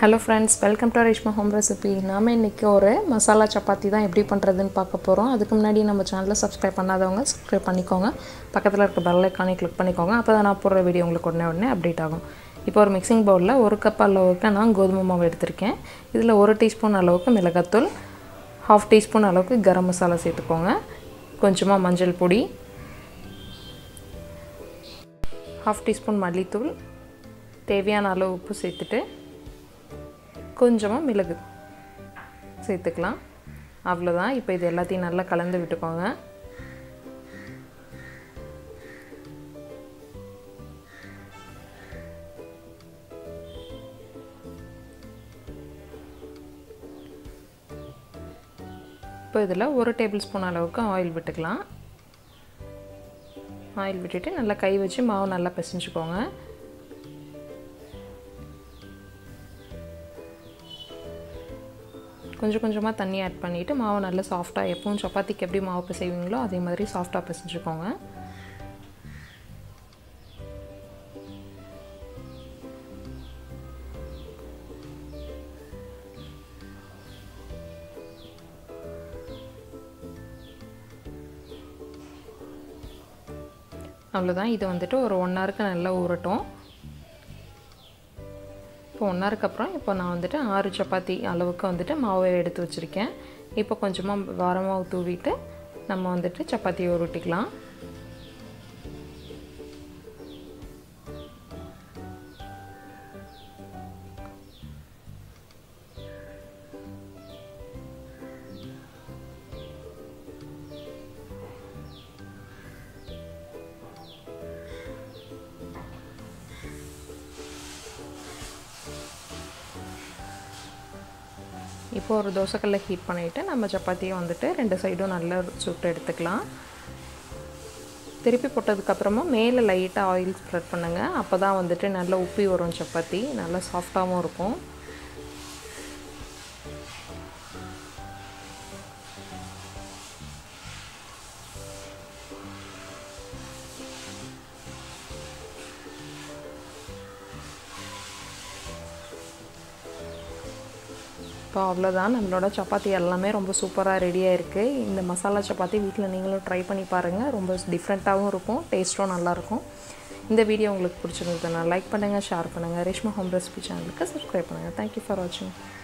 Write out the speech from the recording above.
hello friends welcome to Reshma home recipe நாம் இன்றைக்கி ஒரு மசாலா சப்பாத்தி தான் எப்படி பண்ணுறதுன்னு பார்க்க போகிறோம் அதுக்கு முன்னாடி நம்ம சேனலை சப்ஸ்கிரைப் பண்ணாதவங்க சப்ஸ்கிரைப் பண்ணிக்கோங்க பக்கத்தில் இருக்க பெல் ஐக்கானே கிளிக் பண்ணிக்கோங்க அப்போ தான் நான் போடுற வீடியோ உங்களுக்கு உடனே உடனே அப்டேட் ஆகும் இப்போ ஒரு மிக்சிங் பவுலில் ஒரு கப் அளவுக்கு நான் கோதுமை மாவு எடுத்திருக்கேன் இதில் ஒரு டீஸ்பூன் அளவுக்கு மிளகாத்தூள் ஹாஃப் டீஸ்பூன் அளவுக்கு கரம் மசாலா சேர்த்துக்கோங்க கொஞ்சமாக மஞ்சள் பொடி ஹாஃப் டீஸ்பூன் மல்லித்தூள் தேவையான அளவு உப்பு சேர்த்துட்டு கொஞ்சமாக மிளகு சேர்த்துக்கலாம் அவ்வளோதான் இப்போ இது எல்லாத்தையும் நல்லா கலந்து விட்டுக்கோங்க இப்போ இதில் ஒரு டேபிள் ஸ்பூன் அளவுக்கு ஆயில் விட்டுக்கலாம் ஆயில் விட்டுட்டு நல்லா கை வச்சு மாவு நல்லா பிசைஞ்சுக்கோங்க கொஞ்சம் கொஞ்சமாக தண்ணி ஆட் பண்ணிவிட்டு மாவு நல்லா சாஃப்டாக எப்பவும் சப்பாத்திக்கு எப்படி மாவு பிசைவீங்களோ அதே மாதிரி சாஃப்டாக பிசைஞ்சுக்கோங்க அவ்வளோதான் இது வந்துட்டு ஒரு ஒன் ஹவருக்கு நல்லா ஊறட்டும் இப்போ ஒன் ஹவருக்கு அப்புறம் இப்போ நான் வந்துட்டு ஆறு சப்பாத்தி அளவுக்கு வந்துட்டு மாவை எடுத்து வச்சுருக்கேன் இப்போ கொஞ்சமாக வாரமாக தூவிட்டு நம்ம வந்துட்டு சப்பாத்தியை உருட்டிக்கலாம் இப்போ ஒரு தோசைக்கல்ல ஹீட் பண்ணிவிட்டு நம்ம சப்பாத்தியை வந்துட்டு ரெண்டு சைடும் நல்லா சுட்டு எடுத்துக்கலாம் திருப்பி போட்டதுக்கப்புறமா மேலே லைட்டாக ஆயில் ஸ்ப்ரெட் பண்ணுங்கள் அப்போ தான் வந்துட்டு நல்லா உப்பி வரும் சப்பாத்தி நல்லா சாஃப்டாகவும் இருக்கும் இப்போ அவ்வளோதான் நம்மளோட சப்பாத்தி எல்லாமே ரொம்ப சூப்பராக ரெடியாக இருக்குது இந்த மசாலா சப்பாத்தி வீட்டில் நீங்களும் ட்ரை பண்ணி பாருங்கள் ரொம்ப டிஃப்ரெண்ட்டாகவும் இருக்கும் டேஸ்ட்டும் நல்லாயிருக்கும் இந்த வீடியோ உங்களுக்கு பிடிச்சிருந்ததுன்னா லைக் பண்ணுங்கள் ஷேர் பண்ணுங்கள் ரேஷ்மா ஹோம் ரெசிபி சேனலுக்கு சப்ஸ்கிரைப் பண்ணுங்கள் தேங்க்யூ ஃபார் வாட்சிங்